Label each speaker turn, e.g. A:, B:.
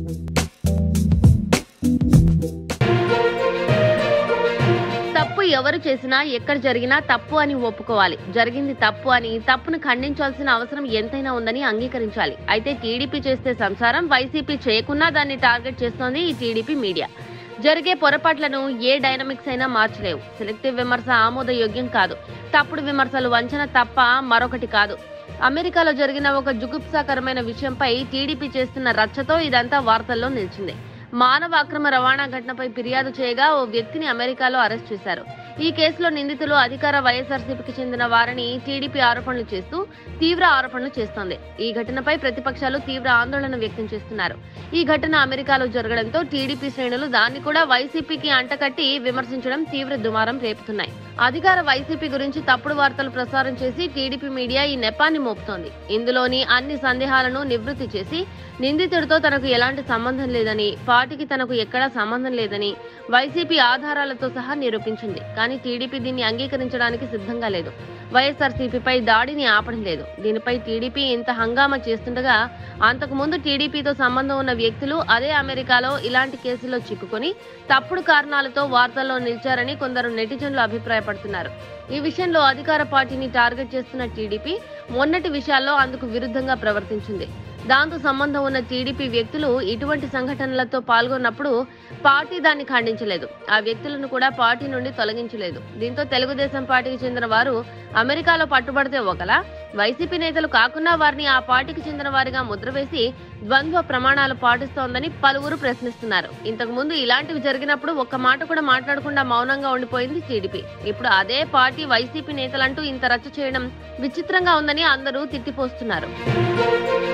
A: తప్పు ఎవరు చేసినా ఎక్కడ జరిగినా తప్పు అని ఒప్పుకోవాలి జరిగింది తప్పు అని తప్పును ఖండించాల్సిన అవసరం ఎంతైనా ఉందని అంగీకరించాలి అయితే టీడీపీ చేస్తే సంసారం వైసీపీ చేయకున్నా దాన్ని టార్గెట్ చేస్తోంది ఈ టీడీపీ మీడియా జరిగే పొరపాట్లను ఏ డైనమిక్స్ అయినా మార్చలేవు సెలెక్టివ్ విమర్శ ఆమోదయోగ్యం కాదు తప్పుడు విమర్శలు వంచన తప్ప మరొకటి కాదు అమెరికాలో జరిగిన ఒక జుగుప్సాకరమైన విషయంపై టీడీపీ చేస్తున్న రచ్చతో ఇదంతా వార్తల్లో నిలిచింది మానవ అక్రమ రవాణా ఘటనపై ఫిర్యాదు చేయగా ఓ వ్యక్తిని అమెరికాలో అరెస్ట్ చేశారు ఈ కేసులో నిందితులు అధికార వైఎస్ఆర్సీపీకి చెందిన వారని టీడీపీ ఆరోపణలు చేస్తూ తీవ్ర ఆరోపణలు చేస్తోంది ఈ ఘటనపై ప్రతిపక్షాలు తీవ్ర ఆందోళన వ్యక్తం చేస్తున్నారు ఈ ఘటన అమెరికాలో జరగడంతో టీడీపీ శ్రేణులు దాన్ని కూడా వైసీపీకి అంటకట్టి విమర్శించడం తీవ్ర దుమారం రేపుతున్నాయి అధికార వైసీపీ గురించి తప్పుడు వార్తలు ప్రసారం చేసి టీడీపీ మీడియా ఈ నెపాన్ని మోపుతోంది ఇందులోని అన్ని సందేహాలను నివృత్తి చేసి నిందితుడితో తనకు ఎలాంటి సంబంధం లేదని పార్టీకి తనకు ఎక్కడా సంబంధం లేదని వైసీపీ ఆధారాలతో సహా నిరూపించింది కానీ టీడీపీ దీన్ని అంగీకరించడానికి సిద్ధంగా లేదు వైఎస్ఆర్సీపీపై దాడిని ఆపడం లేదు దీనిపై టీడీపీ ఇంత హంగామా చేస్తుండగా అంతకుముందు టీడీపీతో సంబంధం ఉన్న వ్యక్తులు అదే అమెరికాలో ఇలాంటి కేసుల్లో చిక్కుకొని తప్పుడు కారణాలతో వార్తల్లో నిలిచారని కొందరు నెటిజన్లు అభిప్రాయపడుతున్నారు ఈ విషయంలో అధికార పార్టీని టార్గెట్ చేస్తున్న టీడీపీ మొన్నటి విషయాల్లో అందుకు విరుద్ధంగా ప్రవర్తించింది దాంతో సంబంధం ఉన్న టీడీపీ వ్యక్తులు ఇటువంటి సంఘటనలతో పాల్గొన్నప్పుడు పార్టీ దాన్ని ఖండించలేదు ఆ వ్యక్తులను కూడా పార్టీ నుండి తొలగించలేదు దీంతో తెలుగుదేశం పార్టీకి చెందిన వారు అమెరికాలో పట్టుబడితే ఒకలా వైసీపీ నేతలు కాకుండా వారిని ఆ పార్టీకి చెందిన వారిగా ముద్ర వేసి ద్వంద్వ ప్రమాణాలు పాటిస్తోందని పలువురు ప్రశ్నిస్తున్నారు ఇంతకు ముందు ఇలాంటివి జరిగినప్పుడు ఒక్క మాట కూడా మాట్లాడకుండా మౌనంగా ఉండిపోయింది టీడీపీ ఇప్పుడు అదే పార్టీ వైసీపీ నేతలంటూ ఇంత రచ్చ చేయడం విచిత్రంగా ఉందని అందరూ తిట్టిపోస్తున్నారు